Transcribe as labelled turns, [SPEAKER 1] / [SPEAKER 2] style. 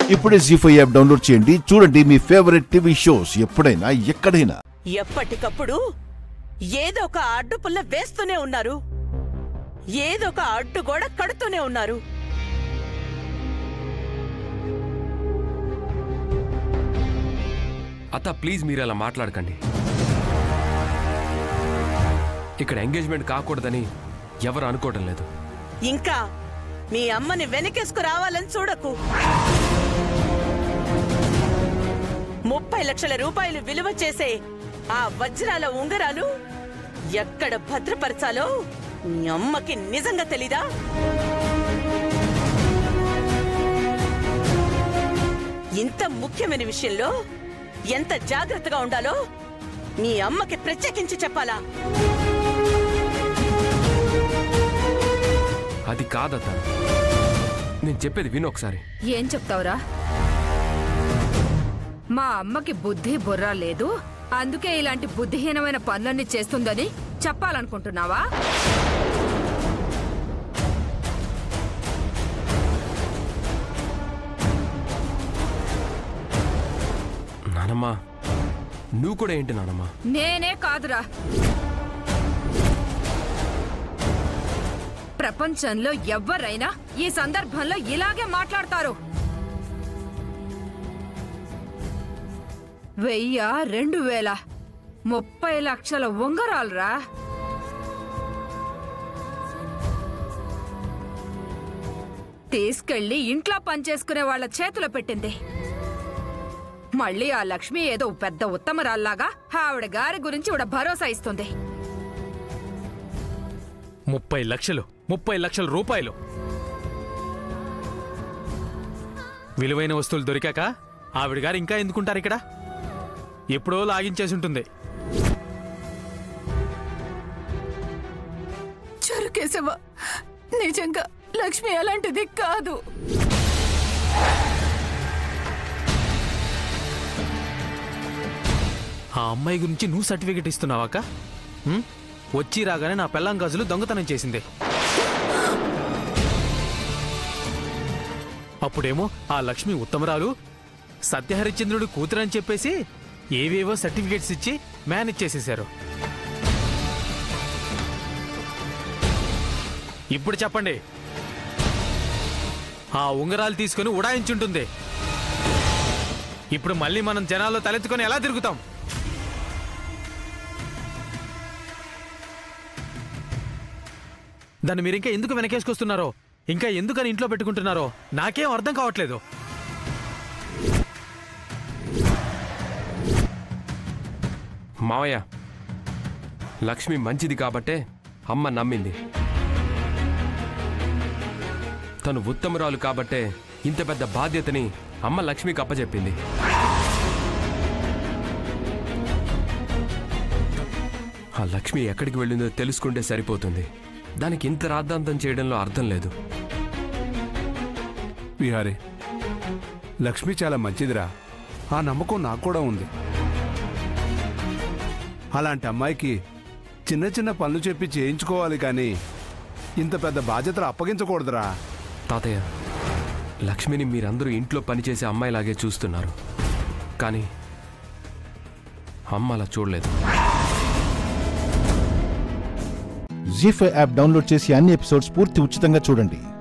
[SPEAKER 1] ఇప్పుడే G five app download చేయండి చూడండి మీ ఫేవరెట్ టీవీ షోస్ ఎప్పుడైనా ఎక్కడైనా
[SPEAKER 2] ఎప్పటికప్పుడు ఏదో ఒక అడ్డుపుల్ల వేస్తూనే ఉన్నారు ఏదో ఒక అడ్డు కూడా కడుతూనే ఉన్నారు
[SPEAKER 3] అత్త ప్లీజ్ మీరు అలా మాట్లాడకండి ఇక్కడ ఎంగేజ్మెంట్ కాకూడదని ఎవరు అనుకోవడం లేదు
[SPEAKER 2] ఇంకా మీ అమ్మని వెనకేసుకు రావాలని చూడకు ముప్పై లక్షల రూపాయలు విలువ చేసే ఆ వజ్రాల ఉంగరాలు ఎక్కడ భద్రపరచాలో మీ అమ్మకి నిజంగా తెలీదా ఇంత ముఖ్యమైన విషయంలో ఎంత జాగ్రత్తగా ఉండాలో మీ అమ్మకి ప్రత్యేకించి చెప్పాలా
[SPEAKER 3] అది కాదత్త నేను చెప్పేది విను ఒకసారి
[SPEAKER 4] ఏం చెప్తావురా మా అమ్మకి బుద్ధి బుర్ర లేదు అందుకే ఇలాంటి బుద్ధిహీనమైన పనులన్నీ చేస్తుందని చెప్పాలనుకుంటున్నావా
[SPEAKER 3] నానమ్మా నువ్వు కూడా ఏంటి నానమ్మా
[SPEAKER 4] నేనే కాదురా ప్రపంచంలో ఎవ్వరైనా ఈ సందర్భంలో ఇలాగే మాట్లాడతారు వెయ్య రెండు వేల ముప్పై లక్షల ఉంగరాలురా తీసుకెళ్లి ఇంట్లో పనిచేసుకునే వాళ్ళ చేతిలో పెట్టింది మళ్ళీ ఆ లక్ష్మి ఏదో పెద్ద ఉత్తమరాల్లాగా ఆవిడ గారి గురించి ఇవిడ భరోసా ఇస్తుంది
[SPEAKER 5] ముప్పై లక్షలు ముప్పై లక్షల రూపాయలు విలువైన వస్తువులు దొరికాక ఆవిడ గారు ఇంకా ఎందుకుంటారు ఇక్కడ ఎప్పుడో లాగించేసి ఉంటుంది
[SPEAKER 6] చెరుకేశవ నిజంగా లక్ష్మి అలాంటిది కాదు
[SPEAKER 5] ఆ అమ్మాయి గురించి నువ్వు సర్టిఫికెట్ ఇస్తున్నావాక ఉం? వచ్చి రాగానే నా పెళ్ళాం గాజులు దొంగతనం చేసింది అప్పుడేమో ఆ లక్ష్మి ఉత్తమరాలు సత్యహరిశ్చంద్రుడు కూతురని చెప్పేసి ఏవేవో సర్టిఫికెట్స్ ఇచ్చి మేనేజ్ చేసేశారు ఇప్పుడు చెప్పండి ఆ ఉంగరాలు తీసుకొని ఉడాయించుంటుంది ఇప్పుడు మళ్ళీ మనం జనాల్లో తలెత్తుకొని ఎలా తిరుగుతాం దాన్ని మీరు ఇంకా ఎందుకు వెనకేసుకొస్తున్నారో ఇంకా ఎందుకని ఇంట్లో పెట్టుకుంటున్నారో నాకేం అర్థం కావట్లేదు
[SPEAKER 3] మావయ్య లక్ష్మి మంచిది కాబట్టే అమ్మ నమ్మింది తను ఉత్తమరాలు కాబట్టే ఇంత పెద్ద బాధ్యతని అమ్మ లక్ష్మికి అప్పచెప్పింది ఆ లక్ష్మి ఎక్కడికి వెళ్ళిందో తెలుసుకుంటే సరిపోతుంది దానికి ఇంత రాద్ధాంతం చేయడంలో అర్థం లేదు
[SPEAKER 7] విహారీ లక్ష్మి చాలా మంచిదిరా ఆ నమ్మకం నాకు కూడా ఉంది అలాంటి అమ్మాయికి చిన్న చిన్న పనులు చెప్పి చేయించుకోవాలి కానీ ఇంత పెద్ద బాధ్యతలు అప్పగించకూడదురా
[SPEAKER 3] తాతయ్య లక్ష్మిని మీరందరూ ఇంట్లో పనిచేసే అమ్మాయిలాగే చూస్తున్నారు కానీ అమ్మ అలా చూడలేదు
[SPEAKER 1] జీ ఫైవ్ యాప్ డౌన్లోడ్ చేసి అన్ని ఎపిసోడ్స్ పూర్తి ఉచితంగా చూడండి